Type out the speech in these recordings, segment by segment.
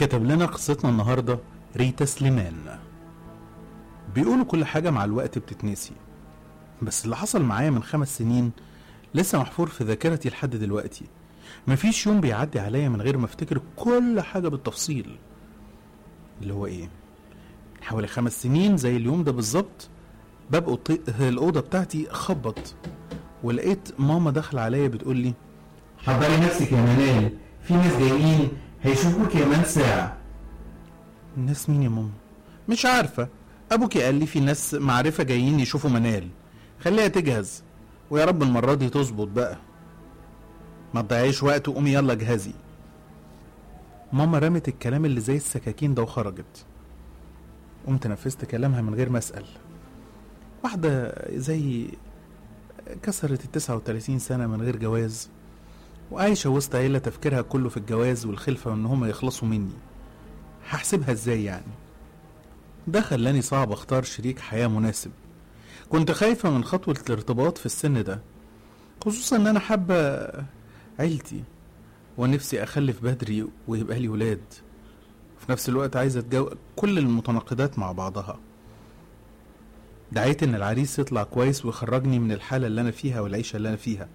كتب لنا قصتنا النهاردة ريتا سليمان بيقولوا كل حاجة مع الوقت بتتنسي بس اللي حصل معايا من خمس سنين لسه محفور في ذاكرتي لحد دلوقتي مفيش يوم بيعدي عليا من غير ما افتكر كل حاجة بالتفصيل اللي هو ايه حوالي خمس سنين زي اليوم ده بالظبط باب أوضتي- الأوضة بتاعتي خبط ولقيت ماما داخلة عليا بتقول لي حضري نفسك يا منال في ناس جايين هيشوفوك كمان ساعة الناس مين يا ماما مش عارفة أبوكي قال لي في ناس معرفة جايين يشوفوا منال خليها تجهز ويا رب المرة دي تظبط بقى ما تضيعيش وقت وقومي يلا جهزي ماما رمت الكلام اللي زي السكاكين ده وخرجت قمت نفذت كلامها من غير ما أسأل واحدة زي كسرت التسعة وتلاتين سنة من غير جواز وعايشة وسط عيلة تفكيرها كله في الجواز والخلفة وإن هما يخلصوا مني هحسبها ازاي يعني ده خلاني صعب اختار شريك حياة مناسب كنت خايفة من خطوة الارتباط في السن ده خصوصا ان انا حابة عيلتي ونفسي اخلف بدري ويبقى لي ولاد في نفس الوقت عايزة اتجو كل المتناقضات مع بعضها دعيت ان العريس يطلع كويس ويخرجني من الحالة اللي انا فيها والعيشة اللي انا فيها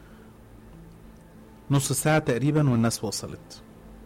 نص ساعة تقريبا والناس وصلت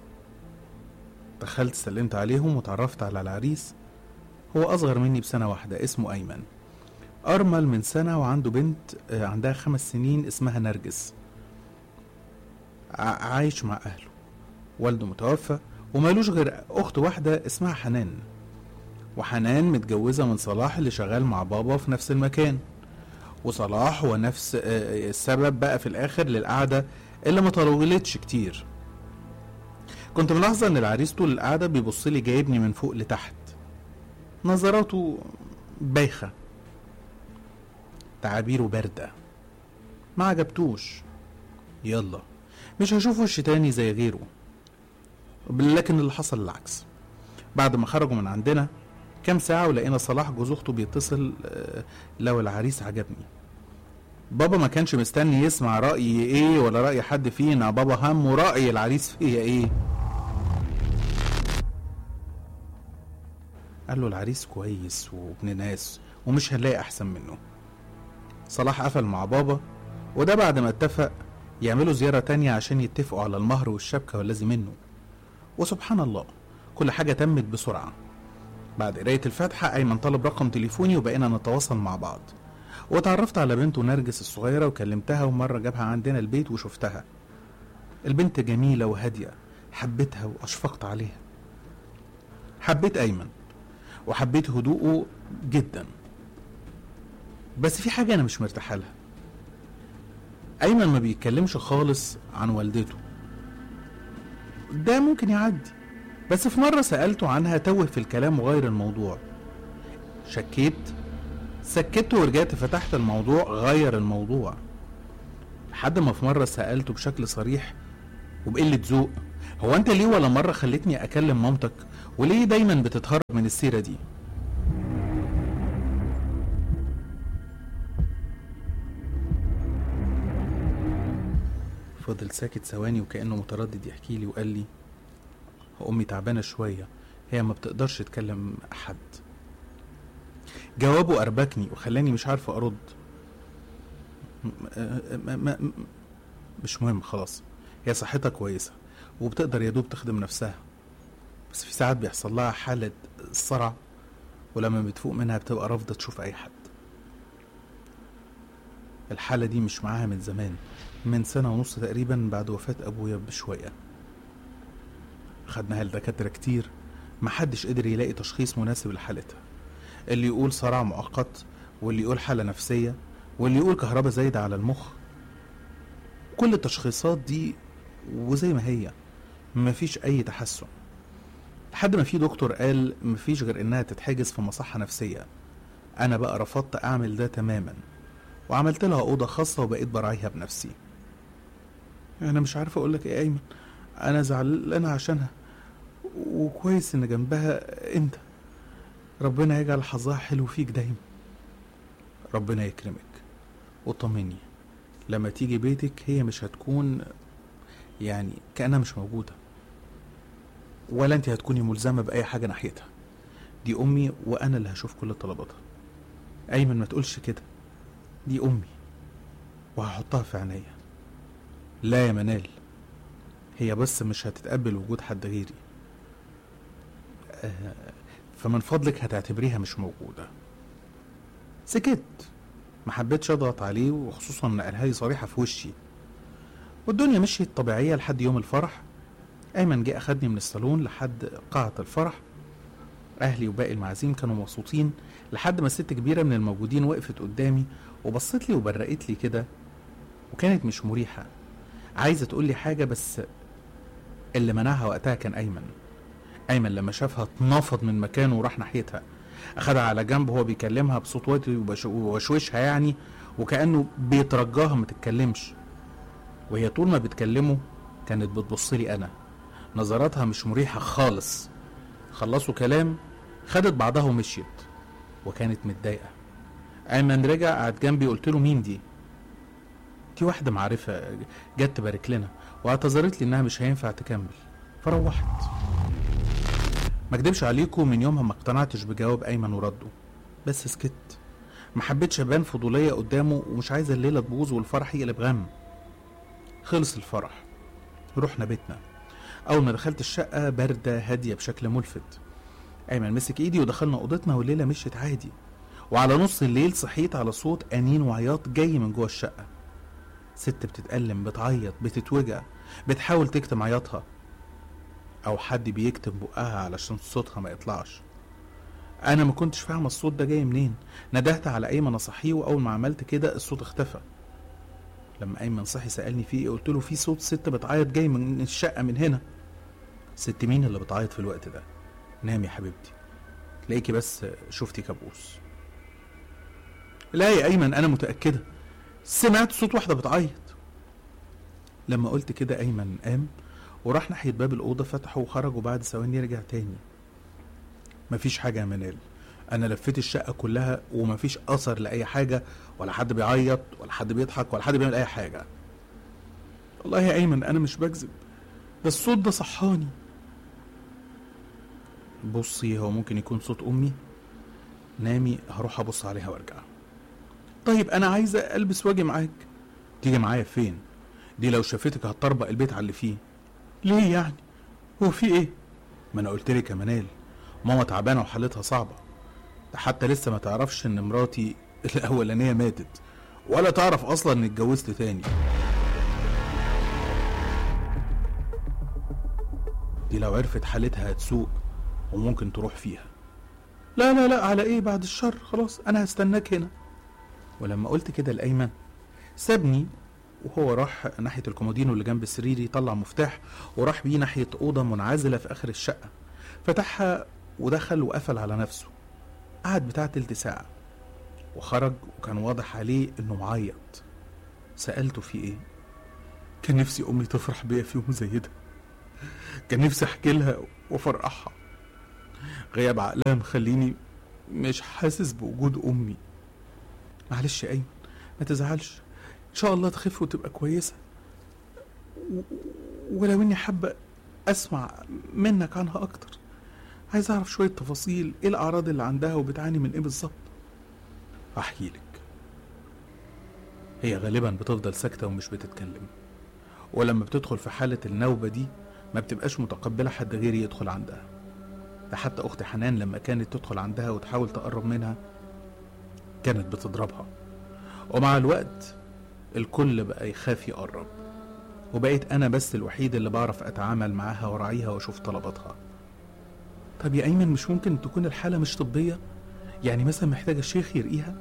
دخلت سلمت عليهم وتعرفت على العريس هو أصغر مني بسنة واحدة اسمه أيمن أرمل من سنة وعنده بنت آه، عندها خمس سنين اسمها نرجس ع- عايش مع أهله والده متوفى ومالوش غير أخت واحدة اسمها حنان وحنان متجوزة من صلاح اللي شغال مع بابا في نفس المكان وصلاح هو نفس آه، السبب بقى في الآخر للقعدة اللي ما طولتش كتير كنت ملاحظة إن العريس طول القعدة بيبص لي جايبني من فوق لتحت نظراته بايخة تعابيره باردة ما عجبتوش يلا مش هشوف وش تاني زي غيره لكن اللي حصل العكس بعد ما خرجوا من عندنا كام ساعة ولقينا صلاح جوز أخته بيتصل آه، لو العريس عجبني بابا ما كانش مستني يسمع رأيي ايه ولا رأي حد فينا بابا همه رأي العريس فيا ايه قال له العريس كويس وابن ناس ومش هنلاقي احسن منه صلاح قفل مع بابا وده بعد ما اتفق يعملوا زيارة تانية عشان يتفقوا على المهر والشبكة والذي منه وسبحان الله كل حاجة تمت بسرعة بعد قراية الفاتحة أيمن طلب رقم تليفوني وبقينا نتواصل مع بعض واتعرفت على بنته نرجس الصغيرة وكلمتها ومرة جابها عندنا البيت وشفتها البنت جميلة وهادية حبيتها وأشفقت عليها حبيت أيمن وحبيت هدوءه جدا بس في حاجة أنا مش مرتاحة لها أيمن ما بيتكلمش خالص عن والدته ده ممكن يعدي بس في مرة سألته عنها توه في الكلام وغير الموضوع شكيت سكت ورجعت فتحت الموضوع غير الموضوع لحد ما في مرة سألته بشكل صريح وبقلة ذوق هو انت ليه ولا مرة خلتني اكلم مامتك وليه دايما بتتهرب من السيرة دي فضل ساكت ثواني وكأنه متردد يحكي لي وقال لي أمي تعبانة شوية هي ما بتقدرش تكلم حد جوابه أربكني وخلاني مش عارف أرد م- م- م- م- مش مهم خلاص هي صحتها كويسة وبتقدر يا دوب تخدم نفسها بس في ساعات بيحصل لها حالة صرع ولما بتفوق منها بتبقى رافضة تشوف أي حد الحالة دي مش معاها من زمان من سنة ونص تقريبا بعد وفاة أبويا بشوية خدناها لدكاترة كتير محدش قدر يلاقي تشخيص مناسب لحالتها اللي يقول صرع مؤقت واللي يقول حالة نفسية واللي يقول كهرباء زايدة على المخ كل التشخيصات دي وزي ما هي مفيش أي تحسن لحد ما في دكتور قال مفيش غير إنها تتحجز في مصحة نفسية أنا بقى رفضت أعمل ده تماما وعملت لها أوضة خاصة وبقيت براعيها بنفسي أنا مش عارف أقولك إيه يا أيمن أنا زعلانة عشانها وكويس إن جنبها أنت ربنا يجعل حظها حلو فيك دايما ربنا يكرمك وطمني لما تيجي بيتك هي مش هتكون يعني كأنها مش موجودة ولا انت هتكوني ملزمة بأي حاجة ناحيتها دي أمي وأنا اللي هشوف كل طلباتها أيمن ما تقولش كده دي أمي وهحطها في عينيا لا يا منال هي بس مش هتتقبل وجود حد غيري آه، فمن فضلك هتعتبريها مش موجودة سكت ما حبيتش اضغط عليه وخصوصا ان قالها لي صريحة في وشي والدنيا مشيت طبيعية لحد يوم الفرح أيمن جه أخدني من الصالون لحد قاعة الفرح أهلي وباقي المعازيم كانوا مبسوطين لحد ما ست كبيرة من الموجودين وقفت قدامي وبصت لي وبرقت لي كده وكانت مش مريحة عايزة تقول لي حاجة بس اللي منعها وقتها كان أيمن أيمن لما شافها اتنفض من مكانه وراح ناحيتها أخدها على جنب وهو بيكلمها بصوت واطي وبش- ووشوشها يعني وكأنه بيترجاها ما تتكلمش وهي طول ما بتكلمه كانت بتبص لي أنا نظراتها مش مريحة خالص خلصوا كلام خدت بعضها ومشيت وكانت متضايقة أيمن رجع قعد جنبي قلت له مين دي دي واحدة معرفة جت تبارك لنا واعتذرت لي إنها مش هينفع تكمل فروحت ما اكدبش عليكم من يومها ما اقتنعتش بجواب أيمن ورده بس سكت ما حبيتش ابان فضولية قدامه ومش عايزة الليلة تبوظ والفرح يقلب غم خلص الفرح رحنا بيتنا أول ما دخلت الشقة باردة هادية بشكل ملفت أيمن مسك إيدي ودخلنا أوضتنا والليلة مشيت عادي وعلى نص الليل صحيت على صوت أنين وعياط جاي من جوه الشقة ست بتتألم بتعيط بتتوجع بتحاول تكتم عياطها أو حد بيكتم بقها علشان صوتها ما يطلعش أنا ما كنتش فاهمة الصوت ده جاي منين ندهت على أيمن أصحيه وأول ما عملت كده الصوت اختفى لما أيمن صحي سألني فيه إيه قلت له في صوت ست بتعيط جاي من الشقة من هنا ست مين اللي بتعيط في الوقت ده نام يا حبيبتي تلاقيكي بس شفتي كابوس لا يا أيمن أنا متأكدة سمعت صوت واحدة بتعيط لما قلت كده أيمن قام وراح ناحية باب الأوضة فتحه وخرج وبعد ثواني رجع تاني مفيش حاجة يا منال أنا لفيت الشقة كلها ومفيش أثر لأي حاجة ولا حد بيعيط ولا حد بيضحك ولا حد بيعمل أي حاجة والله يا أيمن أنا مش بكذب ده الصوت ده صحاني بصي هو ممكن يكون صوت أمي نامي هروح أبص عليها وأرجع طيب أنا عايزة ألبس واجي معاك تيجي معايا فين دي لو شافتك هتطربق البيت على اللي فيه ليه يعني هو في ايه ما انا قلت لك يا منال ماما تعبانه وحالتها صعبه ده حتى لسه ما تعرفش ان مراتي الاولانيه ماتت ولا تعرف اصلا اني اتجوزت تاني دي لو عرفت حالتها هتسوق وممكن تروح فيها لا لا لا على ايه بعد الشر خلاص انا هستناك هنا ولما قلت كده لايمن سابني وهو راح ناحيه الكومودينو اللي جنب سريري طلع مفتاح وراح بيه ناحيه اوضه منعزله في اخر الشقه فتحها ودخل وقفل على نفسه قعد بتاع تلت ساعه وخرج وكان واضح عليه انه معيط سالته في ايه كان نفسي امي تفرح بيا في يوم زي ده كان نفسي احكي لها وافرحها غياب عقلها مخليني مش حاسس بوجود امي معلش يا ايمن ما تزعلش ان شاء الله تخف وتبقى كويسه و- ولو اني حابه اسمع منك عنها اكتر عايز اعرف شويه تفاصيل ايه الاعراض اللي عندها وبتعاني من ايه بالظبط احكي لك هي غالبا بتفضل ساكته ومش بتتكلم ولما بتدخل في حاله النوبه دي ما بتبقاش متقبله حد غيري يدخل عندها ده حتى اختي حنان لما كانت تدخل عندها وتحاول تقرب منها كانت بتضربها ومع الوقت الكل بقى يخاف يقرب وبقيت انا بس الوحيد اللي بعرف اتعامل معاها وراعيها واشوف طلباتها طب يا ايمن مش ممكن تكون الحاله مش طبيه يعني مثلا محتاجه الشيخ يرقيها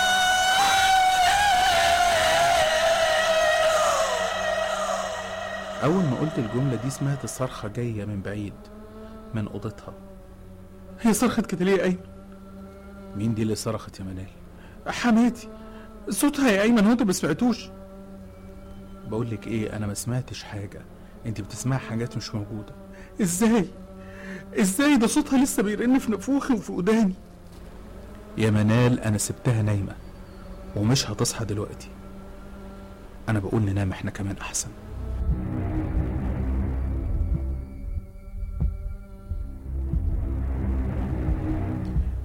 اول ما قلت الجمله دي سمعت الصرخه جايه من بعيد من اوضتها هي صرخت كده ليه يا ايمن مين دي اللي صرخت يا منال حماتي صوتها يا ايمن هو انت ما سمعتوش بقول لك ايه انا ما سمعتش حاجه انت بتسمعي حاجات مش موجوده ازاي ازاي ده صوتها لسه بيرن في نفوخي وفي وداني يا منال انا سبتها نايمه ومش هتصحى دلوقتي انا بقول ننام احنا كمان احسن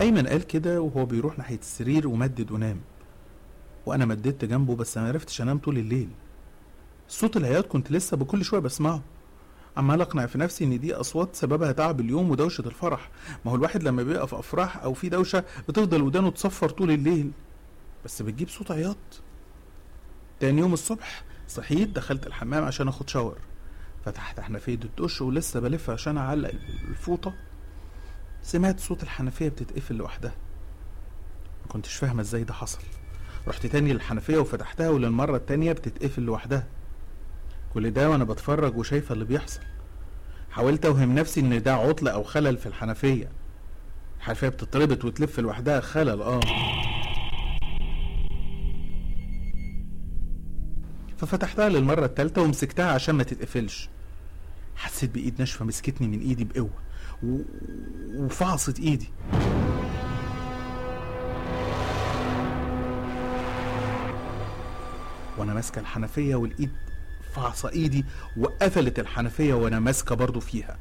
أيمن قال كده وهو بيروح ناحية السرير ومدد ونام وأنا مددت جنبه بس ما عرفتش أنام طول الليل صوت العياط كنت لسه بكل شوية بسمعه عمال أقنع في نفسي إن دي أصوات سببها تعب اليوم ودوشة الفرح ما هو الواحد لما بيبقى في أفراح أو في دوشة بتفضل ودانه تصفر طول الليل بس بتجيب صوت عياط تاني يوم الصبح صحيت دخلت الحمام عشان اخد شاور فتحت حنفية الدش ولسه بلف عشان اعلق الفوطة سمعت صوت الحنفية بتتقفل لوحدها ما كنتش فاهمة ازاي ده حصل رحت تاني للحنفية وفتحتها وللمرة التانية بتتقفل لوحدها كل ده وانا بتفرج وشايفة اللي بيحصل حاولت اوهم نفسي ان ده عطل او خلل في الحنفية الحنفية بتتربط وتلف لوحدها خلل اه ففتحتها للمرة التالتة ومسكتها عشان ما تتقفلش حسيت بإيد ناشفة مسكتني من إيدي بقوة و... وفعصت إيدي وأنا ماسكة الحنفية والإيد فعصة إيدي وقفلت الحنفية وأنا ماسكة برضو فيها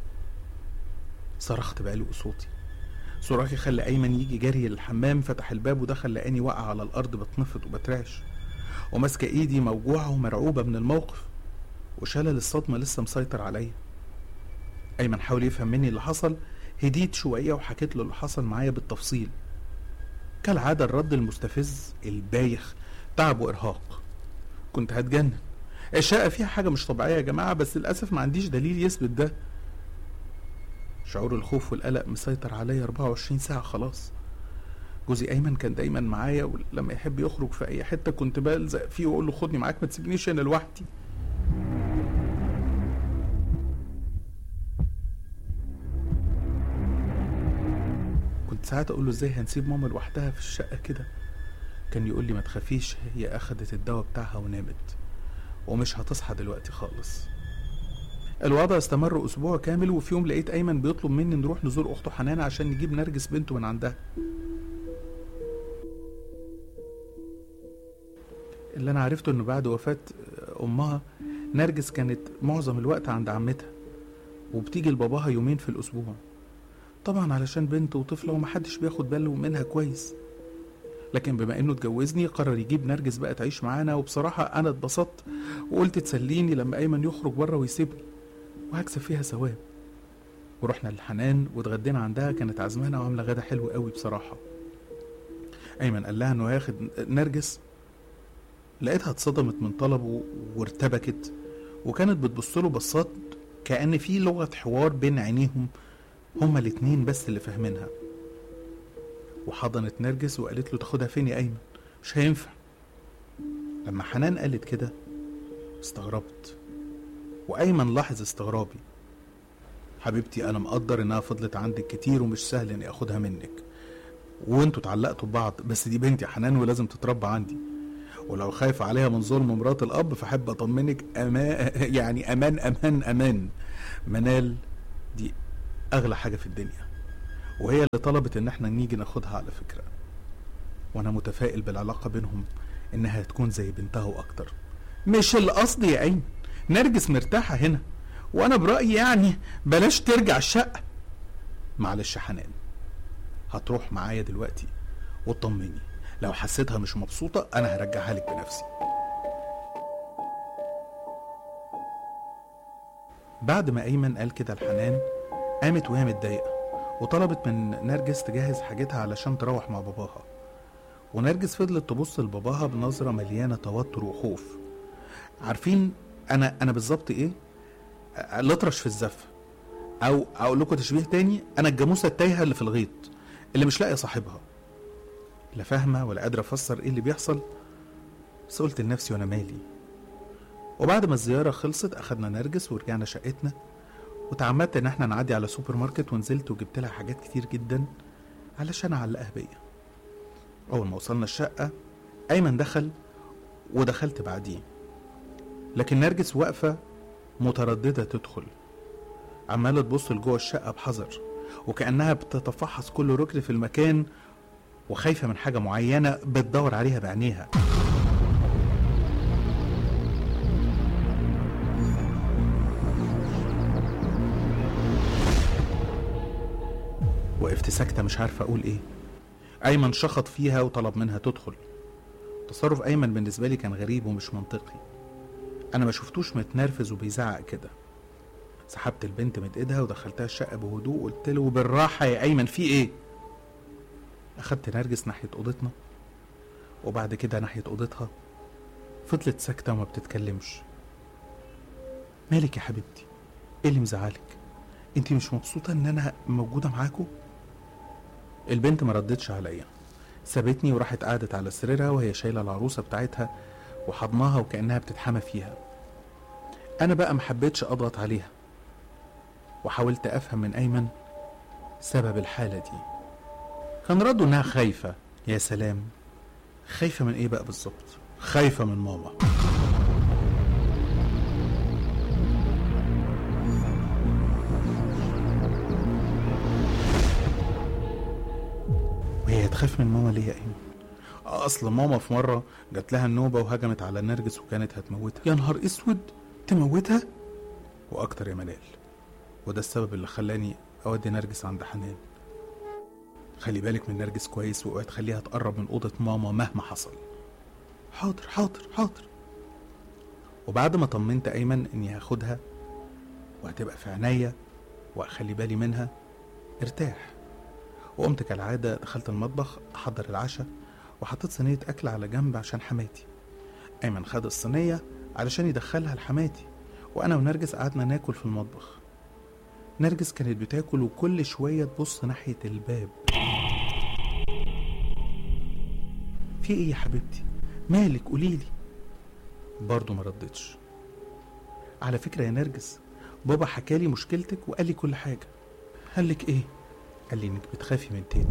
صرخت بعلو صوتي صراخي خلى أيمن يجي جري للحمام فتح الباب ودخل لقاني واقعة على الأرض بتنفض وبترعش وماسكة ايدي موجوعة ومرعوبة من الموقف وشلل الصدمة لسه مسيطر عليا أيمن حاول يفهم مني اللي حصل هديت شوية وحكيت له اللي حصل معايا بالتفصيل كالعادة الرد المستفز البايخ تعب وإرهاق كنت هتجنن الشقة فيها حاجة مش طبيعية يا جماعة بس للأسف ما عنديش دليل يثبت ده شعور الخوف والقلق مسيطر عليا 24 ساعة خلاص جوزي ايمن كان دايما معايا ولما يحب يخرج في اي حته كنت بلزق فيه واقول له خدني معاك ما تسيبنيش انا لوحدي كنت ساعات اقول له ازاي هنسيب ماما لوحدها في الشقه كده كان يقول لي ما تخافيش هي اخدت الدواء بتاعها ونامت ومش هتصحى دلوقتي خالص الوضع استمر اسبوع كامل وفي يوم لقيت ايمن بيطلب مني نروح نزور اخته حنان عشان نجيب نرجس بنته من عندها اللي انا عرفته انه بعد وفاة امها نرجس كانت معظم الوقت عند عمتها وبتيجي لباباها يومين في الاسبوع طبعا علشان بنت وطفلة ومحدش بياخد باله منها كويس لكن بما انه اتجوزني قرر يجيب نرجس بقى تعيش معانا وبصراحة انا اتبسطت وقلت تسليني لما ايمن يخرج بره ويسيبني وهكسب فيها ثواب ورحنا للحنان واتغدينا عندها كانت عزمانة وعاملة غدا حلو قوي بصراحة ايمن قال لها انه هياخد نرجس لقيتها اتصدمت من طلبه وارتبكت وكانت بتبص له بصات كأن في لغة حوار بين عينيهم هما الاتنين بس اللي فاهمينها وحضنت نرجس وقالت له تاخدها فين يا أيمن مش هينفع لما حنان قالت كده استغربت وأيمن لاحظ استغرابي حبيبتي أنا مقدر إنها فضلت عندك كتير ومش سهل إني أخدها منك وانتوا اتعلقتوا ببعض بس دي بنتي حنان ولازم تتربى عندي ولو خايف عليها من ظلم مرات الاب فحب اطمنك أما يعني امان امان امان منال دي اغلى حاجه في الدنيا وهي اللي طلبت ان احنا نيجي ناخدها على فكره وانا متفائل بالعلاقه بينهم انها تكون زي بنتها واكتر مش القصد يا عين نرجس مرتاحه هنا وانا برايي يعني بلاش ترجع الشقه معلش حنان هتروح معايا دلوقتي وطمني لو حسيتها مش مبسوطة أنا هرجعها لك بنفسي بعد ما أيمن قال كده لحنان قامت وهي متضايقة وطلبت من نرجس تجهز حاجتها علشان تروح مع باباها ونرجس فضلت تبص لباباها بنظرة مليانة توتر وخوف عارفين أنا أنا بالظبط إيه؟ الأطرش في الزفة أو أقول لكم تشبيه تاني أنا الجاموسة التايهة اللي في الغيط اللي مش لاقية صاحبها لا فاهمة ولا قادرة أفسر إيه اللي بيحصل بس قلت لنفسي وأنا مالي وبعد ما الزيارة خلصت أخدنا نرجس ورجعنا شقتنا وتعمدت إن احنا نعدي على سوبر ماركت ونزلت وجبت لها حاجات كتير جدا علشان أعلقها بيا أول ما وصلنا الشقة أيمن دخل ودخلت بعديه لكن نرجس واقفة مترددة تدخل عمالة تبص لجوه الشقة بحذر وكأنها بتتفحص كل ركن في المكان وخايفة من حاجة معينة بتدور عليها بعينيها وقفت ساكتة مش عارفة أقول إيه أيمن شخط فيها وطلب منها تدخل تصرف أيمن بالنسبة لي كان غريب ومش منطقي أنا ما شفتوش متنرفز وبيزعق كده سحبت البنت من ايدها ودخلتها الشقة بهدوء قلت له بالراحة يا أيمن في إيه؟ أخدت نرجس ناحية أوضتنا وبعد كده ناحية أوضتها فضلت ساكتة وما بتتكلمش مالك يا حبيبتي؟ إيه اللي مزعلك؟ انت مش مبسوطة إن أنا موجودة معاكو؟ البنت ما ردتش عليا سابتني وراحت قعدت على سريرها وهي شايلة العروسة بتاعتها وحضناها وكأنها بتتحمى فيها أنا بقى ما حبيتش أضغط عليها وحاولت أفهم من أيمن سبب الحالة دي كان رده إنها خايفة يا سلام خايفة من إيه بقى بالظبط خايفة من ماما وهي تخاف من ماما ليه يا ايمن اصل ماما في مره جات لها النوبه وهجمت على نرجس وكانت هتموتها يا نهار اسود تموتها واكتر يا منال وده السبب اللي خلاني اودي نرجس عند حنان خلي بالك من نرجس كويس واوعي تخليها تقرب من اوضه ماما مهما حصل حاضر حاضر حاضر وبعد ما طمنت ايمن اني هاخدها وهتبقى في عينيا واخلي بالي منها ارتاح وقمت كالعادة دخلت المطبخ أحضر العشاء وحطيت صينية أكل على جنب عشان حماتي أيمن خد الصينية علشان يدخلها لحماتي وأنا ونرجس قعدنا ناكل في المطبخ نرجس كانت بتاكل وكل شوية تبص ناحية الباب في ايه يا حبيبتي مالك قوليلي برضه ما ردتش على فكرة يا نرجس بابا حكالي مشكلتك وقال لي كل حاجة قال لك ايه قال لي انك بتخافي من تيتا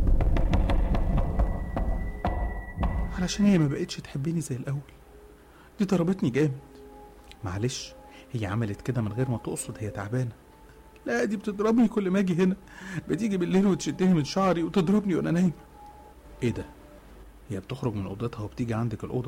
علشان هي ما بقتش تحبني زي الاول دي ضربتني جامد معلش هي عملت كده من غير ما تقصد هي تعبانه لا دي بتضربني كل ما اجي هنا بتيجي بالليل وتشدني من شعري وتضربني وانا نايم ايه ده هي بتخرج من اوضتها وبتيجي عندك الاوضه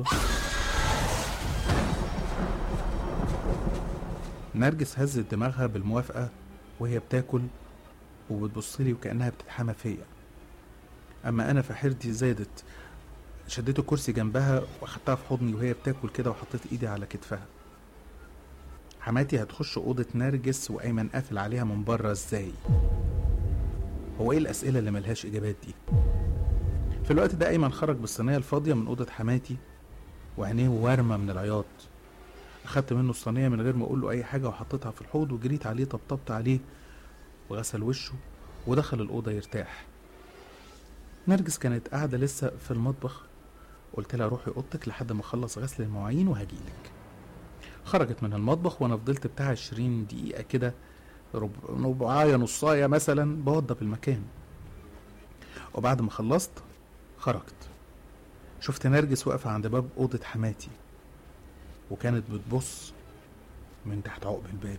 نرجس هزت دماغها بالموافقه وهي بتاكل وبتبص لي وكانها بتتحمى فيا اما انا فحيرتي زادت شديت الكرسي جنبها واخدتها في حضني وهي بتاكل كده وحطيت ايدي على كتفها حماتي هتخش اوضه نرجس وايمن قافل عليها من بره ازاي هو ايه الاسئله اللي ملهاش اجابات دي في الوقت ده ايمن خرج بالصينيه الفاضيه من اوضه حماتي وعينيه وارمه من العياط اخدت منه الصينيه من غير ما اقول له اي حاجه وحطيتها في الحوض وجريت عليه طبطبت عليه وغسل وشه ودخل الأوضة يرتاح نرجس كانت قاعدة لسه في المطبخ قلت لها روحي أوضتك لحد ما أخلص غسل المواعين وهجيلك خرجت من المطبخ وأنا فضلت بتاع عشرين دقيقة كده رب- ربعاية نصاية مثلا بوضب المكان وبعد ما خلصت خرجت شفت نرجس واقفة عند باب أوضة حماتي وكانت بتبص من تحت عقب الباب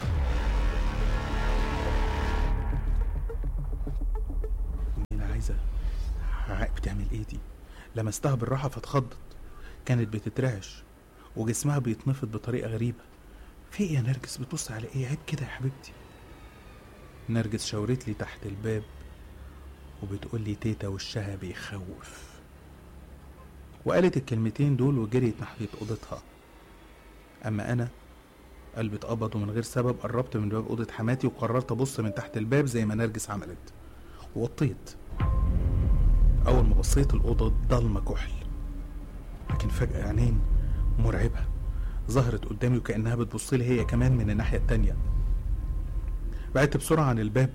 مين عايزة ع- بتعمل ايه دي لمستها بالراحة فاتخضت كانت بتترعش وجسمها بيتنفض بطريقة غريبة في ايه يا نرجس بتبص على ايه عيب كده يا حبيبتي نرجس شاورت لي تحت الباب وبتقول لي تيتا وشها بيخوف وقالت الكلمتين دول وجريت ناحية أوضتها أما أنا قلبي اتقبض ومن غير سبب قربت من باب أوضة حماتي وقررت أبص من تحت الباب زي ما نرجس عملت وطيت أول ما بصيت الأوضة ضلمة كحل لكن فجأة عينين مرعبة ظهرت قدامي وكأنها بتبص لي هي كمان من الناحية التانية بعدت بسرعة عن الباب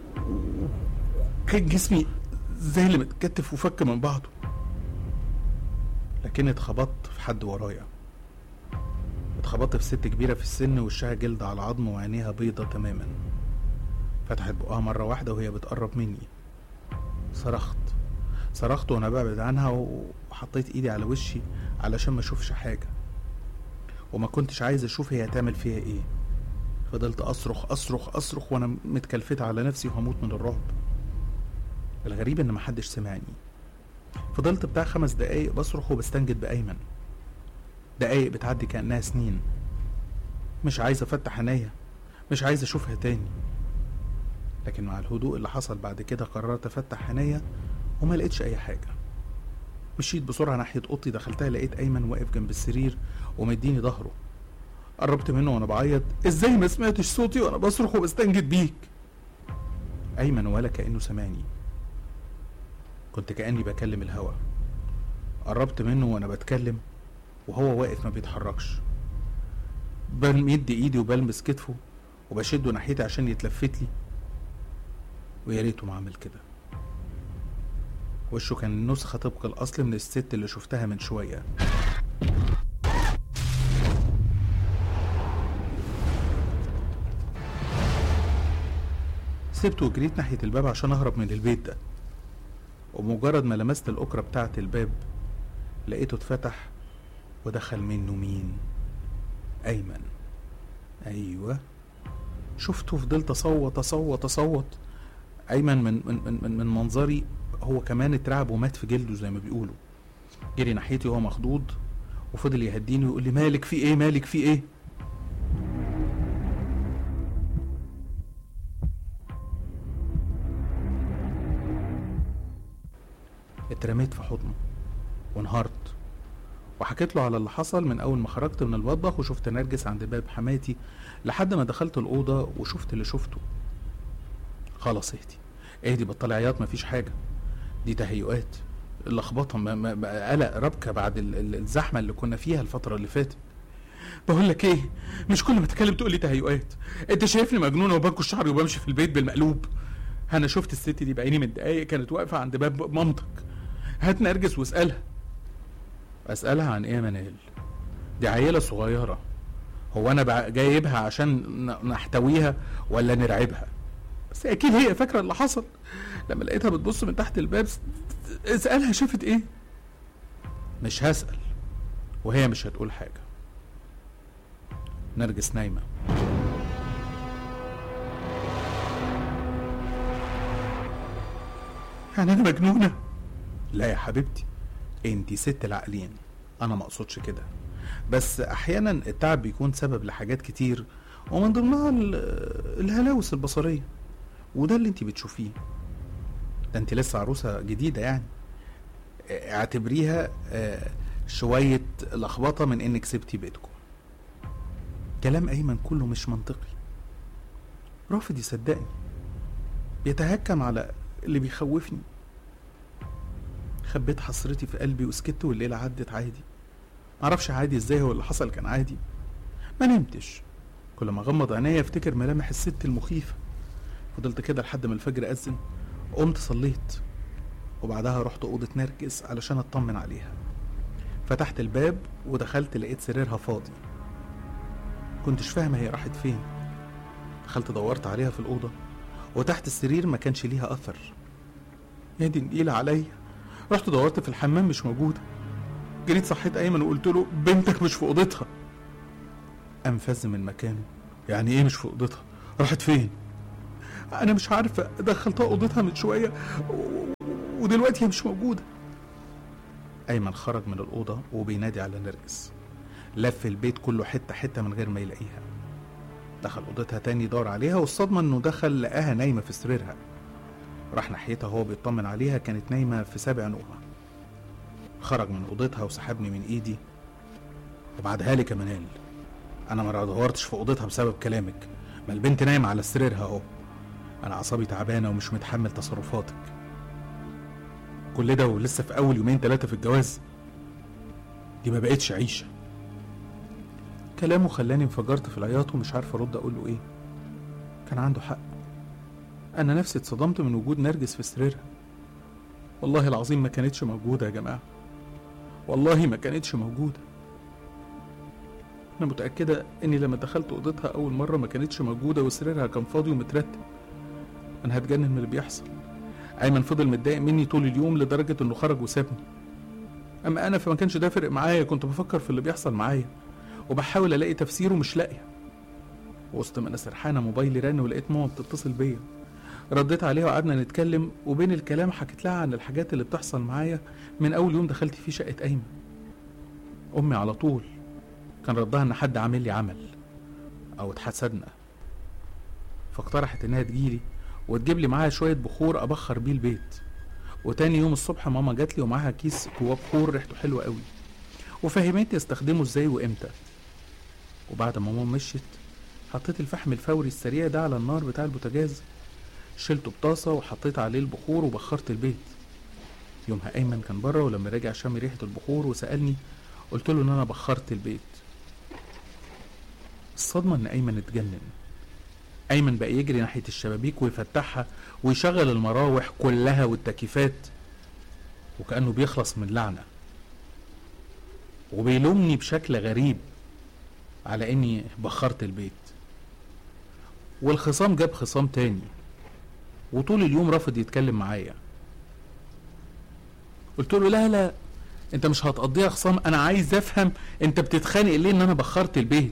كان جسمي زي اللي متكتف وفك من بعضه لكني اتخبطت في حد ورايا اتخبطت في ست كبيرة في السن وشها جلد على عظم وعينيها بيضة تماما فتحت بقها مرة واحدة وهي بتقرب مني صرخت صرخت وانا ببعد عنها وحطيت ايدي على وشي علشان ما اشوفش حاجة وما كنتش عايز اشوف هي هتعمل فيها ايه فضلت اصرخ اصرخ اصرخ وانا متكلفت على نفسي وهموت من الرعب الغريب ان محدش سمعني فضلت بتاع خمس دقايق بصرخ وبستنجد بأيمن دقايق بتعدي كأنها سنين مش عايز افتح عينيا مش عايز اشوفها تاني لكن مع الهدوء اللي حصل بعد كده قررت افتح عينيا وما لقيتش اي حاجه مشيت بسرعه ناحيه اوضتي دخلتها لقيت ايمن واقف جنب السرير ومديني ظهره قربت منه وانا بعيط ازاي ما سمعتش صوتي وانا بصرخ وبستنجد بيك ايمن ولا كانه سمعني كنت كاني بكلم الهوا قربت منه وانا بتكلم وهو واقف ما بيتحركش بمد ايدي وبلمس كتفه وبشده ناحيتي عشان يتلفت لي ويا ريته ما عمل كده وشه كان نسخة طبق الأصل من الست اللي شفتها من شوية سبته وجريت ناحية الباب عشان أهرب من البيت ده ومجرد ما لمست الأكرة بتاعة الباب لقيته اتفتح ودخل منه مين أيمن أيوه شفته فضلت أصوت أصوت أصوت أيمن من من من, من منظري هو كمان اترعب ومات في جلده زي ما بيقولوا جري ناحيتي وهو مخضوض وفضل يهديني ويقول لي مالك في ايه مالك في ايه اترميت في حضنه وانهارت وحكيت له على اللي حصل من اول ما خرجت من المطبخ وشفت نرجس عند باب حماتي لحد ما دخلت الاوضه وشفت اللي شفته خلاص اهدي اهدي بطلي عياط مفيش حاجه دي تهيؤات اللخبطه ما- ما- ما- قلق ربكه بعد ال- ال- الزحمه اللي كنا فيها الفتره اللي فاتت بقول لك ايه مش كل ما تتكلم تقول لي تهيؤات انت شايفني مجنونه وبنكش شعري وبمشي في البيت بالمقلوب انا شفت الست دي بعيني من دقايق كانت واقفه عند باب مامتك هات نرجس واسالها اسالها عن ايه يا منال دي عيله صغيره هو انا بقى جايبها عشان ن- نحتويها ولا نرعبها بس اكيد هي فاكره اللي حصل لما لقيتها بتبص من تحت الباب س- اسالها شافت ايه مش هسال وهي مش هتقول حاجه نرجس نايمه يعني انا مجنونه لا يا حبيبتي انتي ست العقلين انا ما اقصدش كده بس احيانا التعب بيكون سبب لحاجات كتير ومن ضمنها ال- الهلاوس البصريه وده اللي انتي بتشوفيه ده انتي لسه عروسه جديده يعني اه، اعتبريها اه، شويه لخبطه من انك سبتي بيتكم كلام ايمن كله مش منطقي رافض يصدقني بيتهكم على اللي بيخوفني خبيت حسرتي في قلبي وسكت والليلة عدت عادي معرفش عادي ازاي هو اللي حصل كان عادي ما نمتش كل ما اغمض عينيا افتكر ملامح الست المخيفة فضلت كده لحد ما الفجر أذن قمت صليت وبعدها رحت أوضة نرجس علشان أطمن عليها فتحت الباب ودخلت لقيت سريرها فاضي كنتش فاهمة هي راحت فين دخلت دورت عليها في الأوضة وتحت السرير ما كانش ليها أثر يا دي نقيلة عليا رحت دورت في الحمام مش موجودة جريت صحيت أيمن وقلت له بنتك مش في أوضتها قام فز من مكانه يعني إيه مش في أوضتها راحت فين أنا مش عارفة دخلتها أوضتها من شوية و- و- ودلوقتي هي مش موجودة أيمن خرج من الأوضة وبينادي على نرجس لف البيت كله حتة حتة من غير ما يلاقيها دخل أوضتها تاني يدور عليها والصدمة إنه دخل لقاها نايمة في سريرها راح ناحيتها وهو بيطمن عليها كانت نايمة في سابع نومة خرج من أوضتها وسحبني من إيدي وبعدها لي كمنال أنا ما دورتش في أوضتها بسبب كلامك ما البنت نايمة على سريرها أهو أنا أعصابي تعبانة ومش متحمل تصرفاتك كل ده ولسه في أول يومين ثلاثة في الجواز دي ما بقتش عيشة كلامه خلاني انفجرت في العياط ومش عارف أرد أقول له إيه كان عنده حق أنا نفسي اتصدمت من وجود نرجس في سريرها والله العظيم ما كانتش موجودة يا جماعة والله ما كانتش موجودة أنا متأكدة إني لما دخلت أوضتها أول مرة ما كانتش موجودة وسريرها كان فاضي ومترتب أنا هتجنن من اللي بيحصل أيمن فضل متضايق مني طول اليوم لدرجة إنه خرج وسابني أما أنا فما كانش ده فارق معايا كنت بفكر في اللي بيحصل معايا وبحاول ألاقي تفسيره مش لاقية وسط ما أنا سرحانة موبايلي رن ولقيت ماما بتتصل بيا رديت عليها وقعدنا نتكلم وبين الكلام حكيت لها عن الحاجات اللي بتحصل معايا من اول يوم دخلت فيه شقه ايمن امي على طول كان ردها ان حد عامل لي عمل او اتحسدنا فاقترحت انها تجيلي وتجيب لي معاها شويه بخور ابخر بيه البيت وتاني يوم الصبح ماما جات لي ومعاها كيس جواه بخور ريحته حلوه قوي وفهمتني استخدمه ازاي وامتى وبعد ما ماما مشيت حطيت الفحم الفوري السريع ده على النار بتاع البوتاجاز شلته بطاسة وحطيت عليه البخور وبخرت البيت يومها أيمن كان بره ولما رجع شم ريحة البخور وسألني قلت له إن أنا بخرت البيت الصدمة إن أيمن اتجنن أيمن بقى يجري ناحية الشبابيك ويفتحها ويشغل المراوح كلها والتكييفات وكأنه بيخلص من لعنة وبيلومني بشكل غريب على إني بخرت البيت والخصام جاب خصام تاني وطول اليوم رافض يتكلم معايا قلت له لا لا انت مش هتقضيها خصام انا عايز افهم انت بتتخانق ليه ان انا بخرت البيت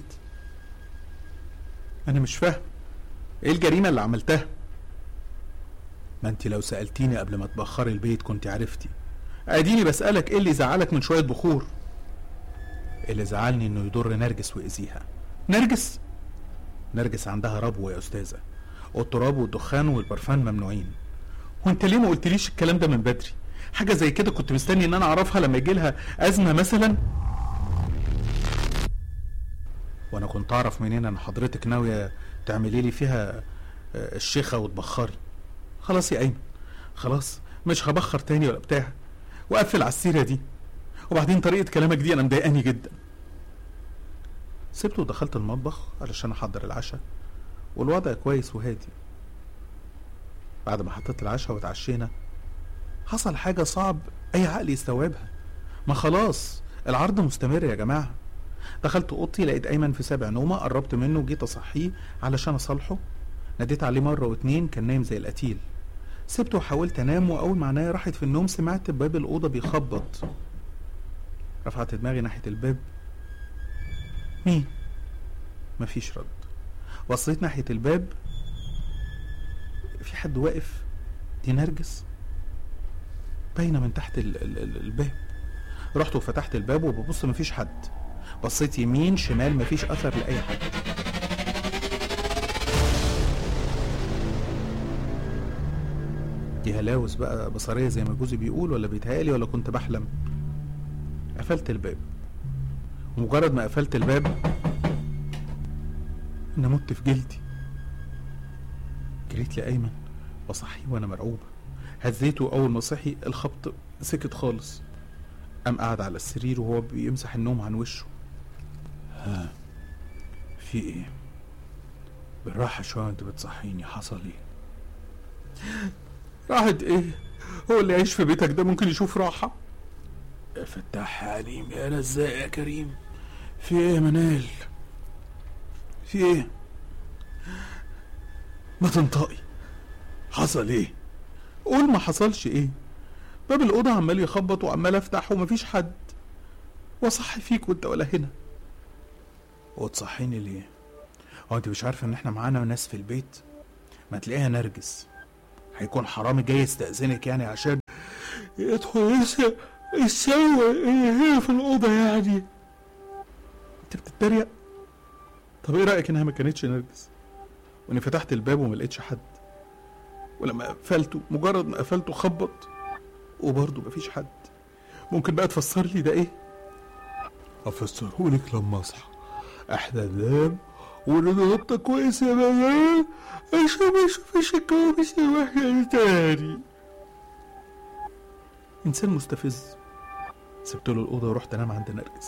انا مش فاهم ايه الجريمه اللي عملتها ما انت لو سالتيني قبل ما تبخري البيت كنت عرفتي اديني بسالك ايه اللي زعلك من شويه بخور اللي زعلني انه يضر نرجس واذيها نرجس نرجس عندها ربو يا استاذه والتراب والدخان والبرفان ممنوعين وانت ليه ما قلتليش الكلام ده من بدري حاجه زي كده كنت مستني ان انا اعرفها لما يجي لها ازمه مثلا وانا كنت اعرف منين ان حضرتك ناويه تعملي لي فيها آه، الشيخه وتبخري خلاص يا ايمن خلاص مش هبخر تاني ولا بتاع وقفل على السيره دي وبعدين طريقه كلامك دي انا مضايقاني جدا سبته ودخلت المطبخ علشان احضر العشاء والوضع كويس وهادي بعد ما حطيت العشاء واتعشينا حصل حاجة صعب أي عقل يستوعبها ما خلاص العرض مستمر يا جماعة دخلت أوضتي لقيت أيمن في سابع نومة قربت منه وجيت أصحيه علشان أصالحه ناديت عليه مرة واتنين كان نايم زي القتيل سبته وحاولت أنام وأول ما عينيا راحت في النوم سمعت باب الأوضة بيخبط رفعت دماغي ناحية الباب مين؟ مفيش رد بصيت ناحية الباب في حد واقف دي نرجس باينة من تحت ال ال ال الباب رحت وفتحت الباب وببص مفيش حد بصيت يمين شمال مفيش أثر لأي حد دي هلاوس بقى بصرية زي ما جوزي بيقول ولا بيتهيألي ولا كنت بحلم قفلت الباب ومجرد ما قفلت الباب انا مت في جلدي جريت لأيمن بصحيه وانا مرعوبة هزيته اول ما صحي الخبط سكت خالص قام قعد على السرير وهو بيمسح النوم عن وشه ها في ايه بالراحة شوية انت بتصحيني حصل ايه راحة ايه هو اللي يعيش في بيتك ده ممكن يشوف راحة يا فتاح يا عليم يا رزاق يا كريم في ايه يا منال في ايه ما تنطقي حصل ايه قول ما حصلش ايه باب الأوضة عمال يخبط وعمال افتح ومفيش حد واصحي فيك وانت ولا هنا وتصحيني ليه هو انت مش عارفه ان احنا معانا ناس في البيت ما تلاقيها نرجس هيكون حرامي جاي يستأذنك يعني عشان يدخل يس- يسوي ايه هي في الأوضة يعني انت بتتريق طب ايه رأيك انها ما كانتش نرجس واني فتحت الباب وما لقيتش حد ولما قفلته مجرد ما قفلته خبط وبرضه مفيش حد ممكن بقى تفسر لي ده ايه افسرهولك لما اصحى احنا ننام ونتغطى كويس يا بابا عشان ما اشوفش الكوابيس الوحشة دي تاني انسان مستفز سبت له الاوضه ورحت انام عند نرجس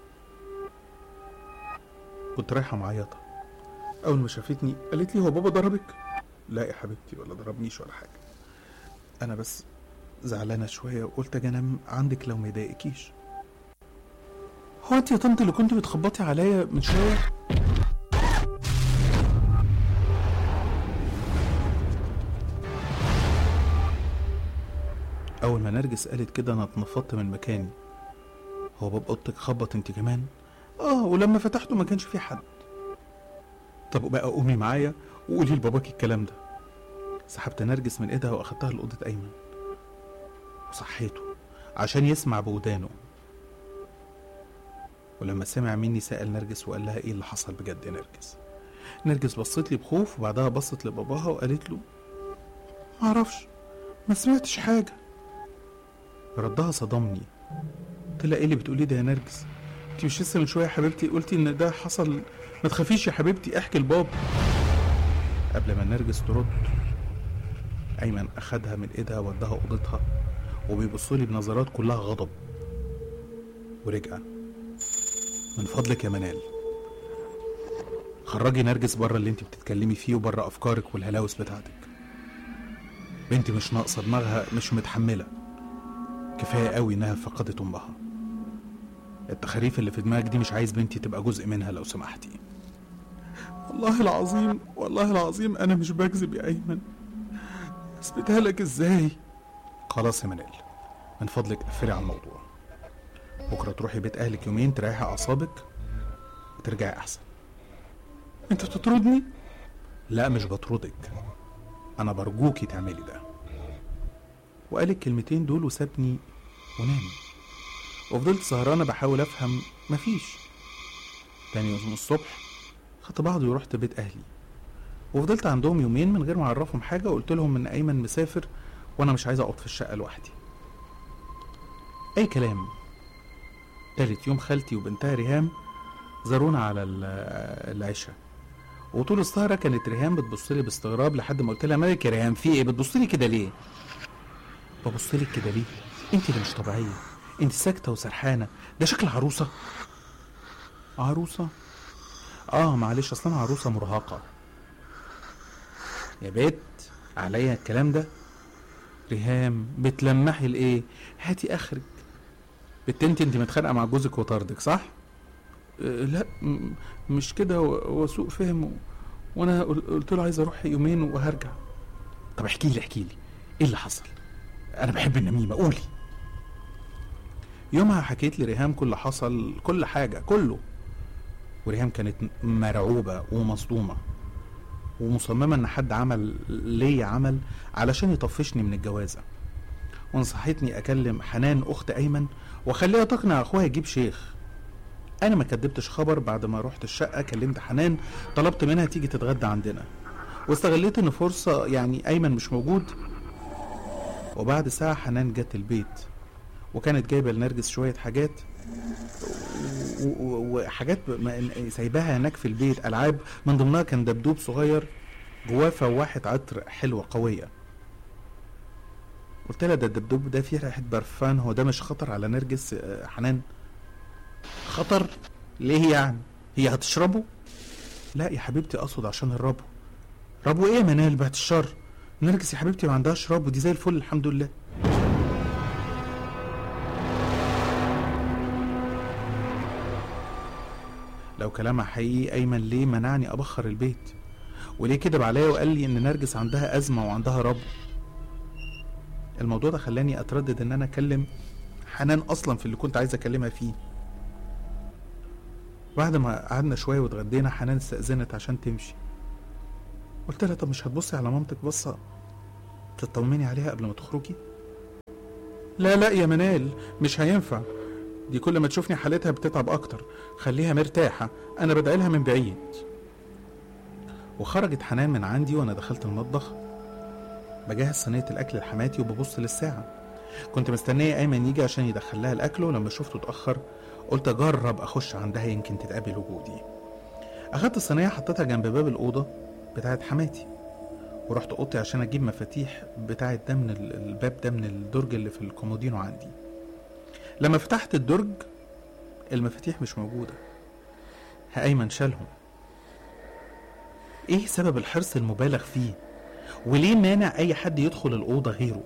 كنت رايحه معيطه اول ما شافتني قالت لي هو بابا ضربك لا يا حبيبتي ولا ضربنيش ولا حاجه انا بس زعلانه شويه وقلت اجي انام عندك لو ما يضايقكيش هو انت يا طنط اللي كنت بتخبطي عليا من شويه اول ما نرجس قالت كده انا اتنفضت من مكاني هو باب اوضتك خبط انت كمان اه ولما فتحته ما كانش في حد طب بقى قومي معايا وقولي لباباكي الكلام ده سحبت نرجس من ايدها واخدتها لاوضه ايمن وصحيته عشان يسمع بودانه ولما سمع مني سأل نرجس وقال لها ايه اللي حصل بجد يا نرجس نرجس بصت لي بخوف وبعدها بصت لباباها وقالت له معرفش ما سمعتش حاجة ردها صدمني قلت لها ايه اللي بتقوليه ده يا نرجس انت مش لسه من شوية يا حبيبتي قلتي ان ده حصل ما تخافيش يا حبيبتي احكي لبابا قبل ما نرجس ترد ايمن اخدها من ايدها وداها اوضتها وبيبصوا لي بنظرات كلها غضب ورجع من فضلك يا منال خرجي نرجس بره اللي انت بتتكلمي فيه وبره افكارك والهلاوس بتاعتك بنتي مش ناقصه دماغها مش متحمله كفايه قوي انها فقدت امها التخاريف اللي في دماغك دي مش عايز بنتي تبقى جزء منها لو سمحتي والله العظيم والله العظيم انا مش بكذب يا ايمن اثبتها لك ازاي خلاص يا منال من فضلك قفلي على الموضوع بكره تروحي بيت اهلك يومين تريحي اعصابك وترجعي احسن انت بتطردني لا مش بطردك انا برجوكي تعملي ده وقال الكلمتين دول وسابني ونام وفضلت سهرانة بحاول أفهم مفيش تاني يوم الصبح خدت بعضي ورحت بيت أهلي وفضلت عندهم يومين من غير ما أعرفهم حاجة وقلت لهم إن أيمن مسافر وأنا مش عايز أقعد في الشقة لوحدي أي كلام تالت يوم خالتي وبنتها ريهام زارونا على ال- العشاء وطول السهرة كانت ريهام بتبصلي باستغراب لحد ما قلت لها مالك يا ريهام في ايه بتبصلي كده ليه؟ ببصلك كده ليه؟ انت اللي مش طبيعية انت ساكتة وسرحانة ده شكل عروسة عروسة؟ اه معلش اصل انا عروسة مرهقة يا بيت عليا الكلام ده ريهام بتلمحي لايه؟ هاتي اخرك بت انت انت متخانقة مع جوزك وطردك صح؟ أه لا م- مش كده و- هو سوء فهم و- وانا قل- قلت له عايز اروح يومين وهرجع طب احكي لي احكي لي ايه اللي حصل انا بحب النميمه قولي يومها حكيت لريهام كل اللي حصل كل حاجه كله وريهام كانت مرعوبه ومصدومه ومصممه ان حد عمل ليا عمل علشان يطفشني من الجوازه ونصحتني اكلم حنان اخت ايمن واخليها تقنع اخوها يجيب شيخ انا ما كدبتش خبر بعد ما رحت الشقه كلمت حنان طلبت منها تيجي تتغدى عندنا واستغليت ان فرصه يعني ايمن مش موجود وبعد ساعه حنان جت البيت وكانت جايبه لنرجس شويه حاجات و- و- وحاجات ما- سايباها هناك في البيت العاب من ضمنها كان دبدوب صغير جواه فواحه عطر حلوه قويه قلت لها ده الدبدوب ده فيه ريحه برفان هو ده مش خطر على نرجس آه، حنان خطر ليه يعني هي هتشربه لا يا حبيبتي اقصد عشان الربو ربو ايه يا منال بعد الشر نرجس يا حبيبتي ما عندهاش ربو دي زي الفل الحمد لله لو كلامها حقيقي ايمن ليه منعني ابخر البيت وليه كدب عليا وقال لي ان نرجس عندها ازمه وعندها ربو الموضوع ده خلاني اتردد ان انا اكلم حنان اصلا في اللي كنت عايز اكلمها فيه بعد ما قعدنا شويه واتغدينا حنان استأذنت عشان تمشي قلت لها طب مش هتبصي على مامتك بصه تطمني عليها قبل ما تخرجي لا لا يا منال مش هينفع دي كل ما تشوفني حالتها بتتعب اكتر خليها مرتاحه انا بدعيلها من بعيد وخرجت حنان من عندي وانا دخلت المطبخ بجهز صينيه الاكل لحماتي وببص للساعه كنت مستنيه ايمن يجي عشان يدخل لها الاكل ولما شفته اتاخر قلت اجرب اخش عندها يمكن تتقابل وجودي اخدت الصينيه حطيتها جنب باب الاوضه بتاعت حماتي ورحت اوضتي عشان اجيب مفاتيح بتاعت ده من ال- الباب ده من الدرج اللي في الكومودينو عندي لما فتحت الدرج المفاتيح مش موجوده ها ايمن شالهم ايه سبب الحرص المبالغ فيه وليه مانع اي حد يدخل الاوضه غيره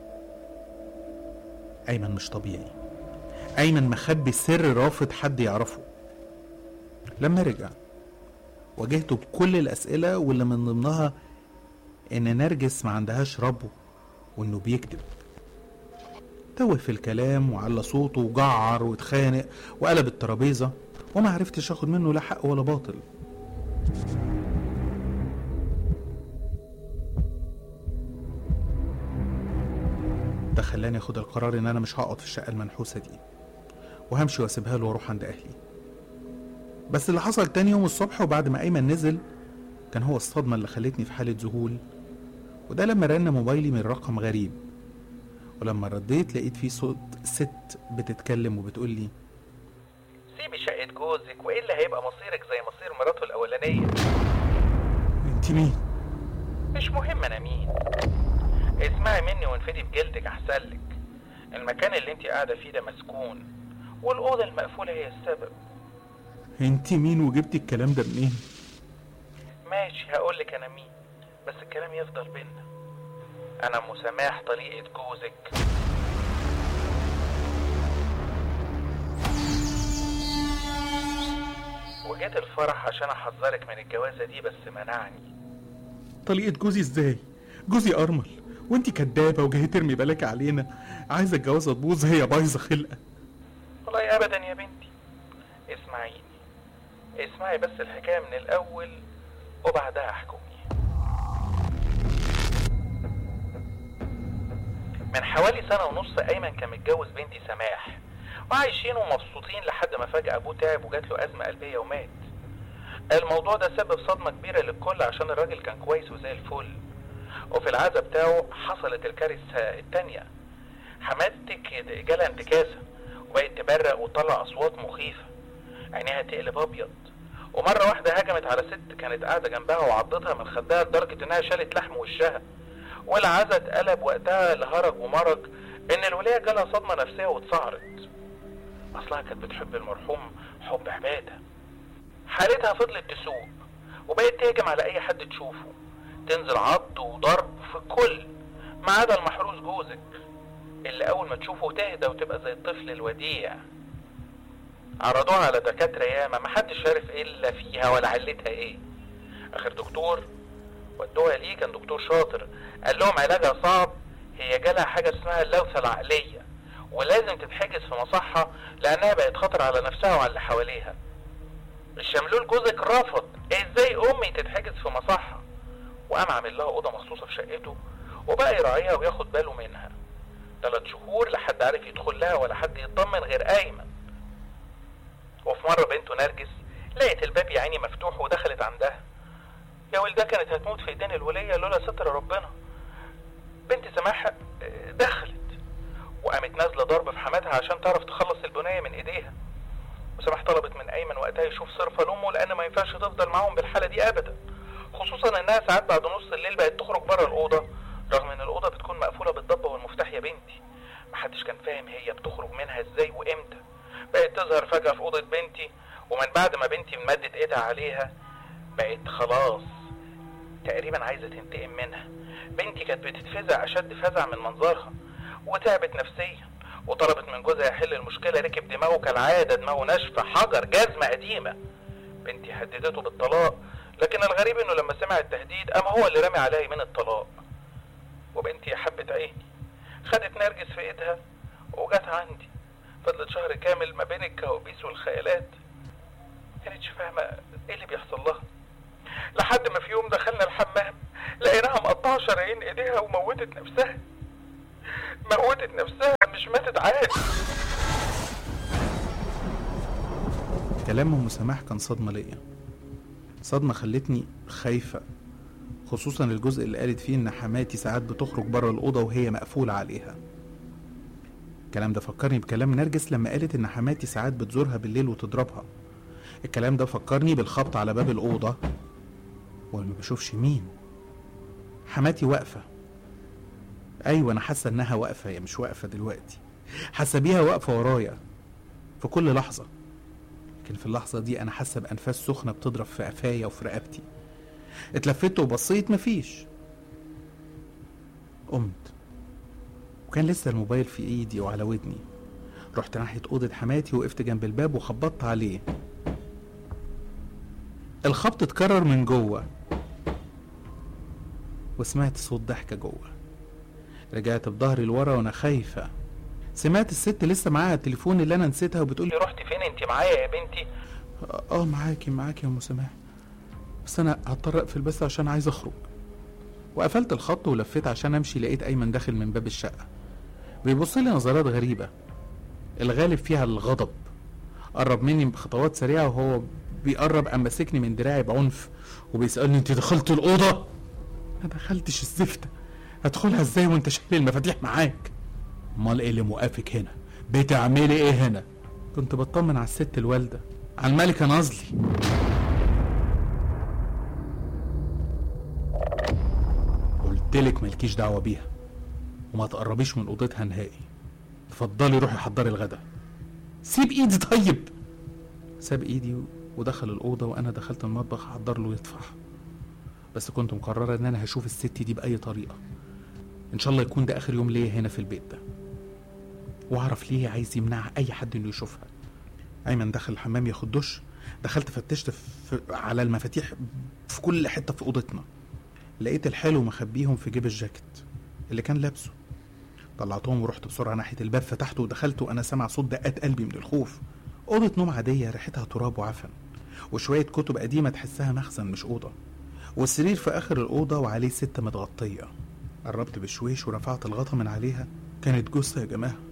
ايمن مش طبيعي ايمن مخبي سر رافض حد يعرفه لما رجع واجهته بكل الاسئله واللي من ضمنها ان نرجس ما عندهاش ربو وانه بيكذب توه في الكلام وعلى صوته وجعر واتخانق وقلب الترابيزه وما عرفتش اخد منه لا حق ولا باطل ده خلاني اخد القرار ان انا مش هقعد في الشقه المنحوسه دي وهمشي واسيبها له واروح عند اهلي بس اللي حصل تاني يوم الصبح وبعد ما ايمن نزل كان هو الصدمه اللي خلتني في حاله ذهول وده لما رن موبايلي من رقم غريب ولما رديت لقيت فيه صوت ست بتتكلم وبتقول لي سيبي شقة جوزك وإيه اللي هيبقى مصيرك زي مصير مراته الأولانية انت مين مش مهم أنا مين اسمعي مني وانفدي بجلدك أحسن لك المكان اللي انت قاعدة فيه ده مسكون والأوضة المقفولة هي السبب انت مين وجبتي الكلام ده منين ماشي هقولك أنا مين بس الكلام يفضل بينا أنا أم سماح طليقة جوزك وجيت الفرح عشان أحذرك من الجوازة دي بس منعني طليقة جوزي ازاي جوزي ارمل وانت كدابة وجاي ترمي بالك علينا عايزة الجوازة تبوظ هي بايظة خلقة والله ابدا يا بنتي اسمعيني اسمعي بس الحكايه من الاول وبعدها احكمي من حوالي سنه ونص ايمن كان متجوز بنتي سماح وعايشين ومبسوطين لحد ما فجاه ابوه تعب وجات له ازمه قلبيه ومات الموضوع ده سبب صدمه كبيره للكل عشان الراجل كان كويس وزي الفل وفي العزا بتاعه حصلت الكارثه التانيه حماتك جالها انتكاسه وبقت تبرق وتطلع اصوات مخيفه عينيها تقلب ابيض ومره واحده هجمت على ست كانت قاعده جنبها وعضتها من خدها لدرجه انها شالت لحم وشها والعزا اتقلب وقتها لهرج ومرج ان الوليه جالها صدمه نفسيه واتسعرت اصلها كانت بتحب المرحوم حب عباده حالتها فضلت تسوء وبقت تهجم على اي حد تشوفه تنزل عض وضرب في الكل ما عدا المحروس جوزك اللي اول ما تشوفه تهدى وتبقى زي الطفل الوديع عرضوها على دكاترة ياما محدش عارف ايه اللي فيها ولا علتها ايه اخر دكتور ودوها ليه كان دكتور شاطر قال لهم علاجها صعب هي جالها حاجة اسمها اللوثة العقلية ولازم تتحجز في مصحة لانها بقت خطر على نفسها وعلى اللي حواليها الشملول جوزك رفض ازاي امي تتحجز في مصحة وقام عامل لها اوضة مخصوصة في شقته وبقى يراعيها وياخد باله منها ثلاث شهور لحد عارف يدخل لها ولا حد يطمن غير ايمن وفي مره بنته نرجس لقيت الباب يا عيني مفتوح ودخلت عندها يا ولدها كانت هتموت في ايدين الوليه لولا ستر ربنا بنت سماح آه، دخلت وقامت نازله ضرب في حماتها عشان تعرف تخلص البنيه من ايديها وسماح طلبت من ايمن وقتها يشوف صرفه لامه لان ما ينفعش تفضل معاهم بالحاله دي ابدا خصوصا انها ساعات بعد نص الليل بقت تخرج بره الاوضه رغم ان الاوضه بتكون مقفوله بالضبه والمفتاح يا بنتي محدش كان فاهم هي بتخرج منها ازاي وامتى بقت تظهر فجاه في اوضه بنتي ومن بعد ما بنتي مدت ايدها عليها بقت خلاص تقريبا عايزه تنتقم منها بنتي كانت بتتفزع اشد فزع من منظرها وتعبت نفسيا وطلبت من جوزها يحل المشكله ركب دماغه كالعاده دماغه ناشفه حجر جزمه قديمه بنتي هددته بالطلاق لكن الغريب انه لما سمع التهديد قام هو اللي رمي عليها يمين الطلاق وبنتي يا حبة عيني خدت نرجس في ايدها وجت عندي فضلت شهر كامل ما بين الكوابيس والخيالات كانتش فاهمة ايه اللي بيحصل لها لحد ما في يوم دخلنا الحمام لقيناها مقطعة شرايين ايديها وموتت نفسها موتت نفسها مش ماتت عادي كلام ام سماح كان صدمة ليا صدمة خلتني خايفة خصوصا الجزء اللي قالت فيه ان حماتي ساعات بتخرج بره الأوضة وهي مقفولة عليها الكلام ده فكرني بكلام نرجس لما قالت ان حماتي ساعات بتزورها بالليل وتضربها الكلام ده فكرني بالخبط على باب الأوضة وما بشوفش مين حماتي واقفة أيوة أنا حاسة إنها واقفة هي مش واقفة دلوقتي حاسة بيها واقفة ورايا في كل لحظة لكن في اللحظة دي أنا حاسة بأنفاس سخنة بتضرب في قفايا وفي رقبتي اتلفت وبصيت مفيش قمت وكان لسه الموبايل في ايدي وعلى ودني رحت ناحية أوضة حماتي وقفت جنب الباب وخبطت عليه الخبط اتكرر من جوه وسمعت صوت ضحكة جوه رجعت بظهري لورا وانا خايفة سمعت الست لسه معاها التليفون اللي انا نسيتها وبتقول لي رحتي فين انت معايا يا بنتي اه معاكي معاكي يا ام سماح بس انا هضطر اقفل بس عشان عايز اخرج وقفلت الخط ولفيت عشان امشي لقيت ايمن داخل من باب الشقه بيبص لي نظرات غريبه الغالب فيها الغضب قرب مني بخطوات سريعه وهو بيقرب قام ماسكني من دراعي بعنف وبيسالني انت دخلت الاوضه ما دخلتش الزفته ادخلها ازاي وانت شايل المفاتيح معاك امال ايه اللي موقفك هنا بتعملي ايه هنا كنت بطمن على الست الوالده على الملكه نازلي قلتلك مالكيش دعوه بيها وما تقربيش من اوضتها نهائي اتفضلي روحي حضري الغدا سيب ايدي طيب ساب ايدي ودخل الاوضه وانا دخلت المطبخ احضر له يطفح بس كنت مقرره ان انا هشوف الست دي باي طريقه ان شاء الله يكون ده اخر يوم ليا هنا في البيت ده واعرف ليه عايز يمنع اي حد انه يشوفها ايمن دخل الحمام ياخد دش دخلت فتشت في على المفاتيح في كل حته في اوضتنا لقيت الحلو مخبيهم في جيب الجاكيت اللي كان لابسه طلعتهم ورحت بسرعه ناحيه الباب فتحته ودخلت وانا سامع صوت دقات قلبي من الخوف اوضه نوم عاديه ريحتها تراب وعفن وشويه كتب قديمه تحسها مخزن مش اوضه والسرير في اخر الاوضه وعليه ستة متغطيه قربت بشويش ورفعت الغطا من عليها كانت جثه يا جماعه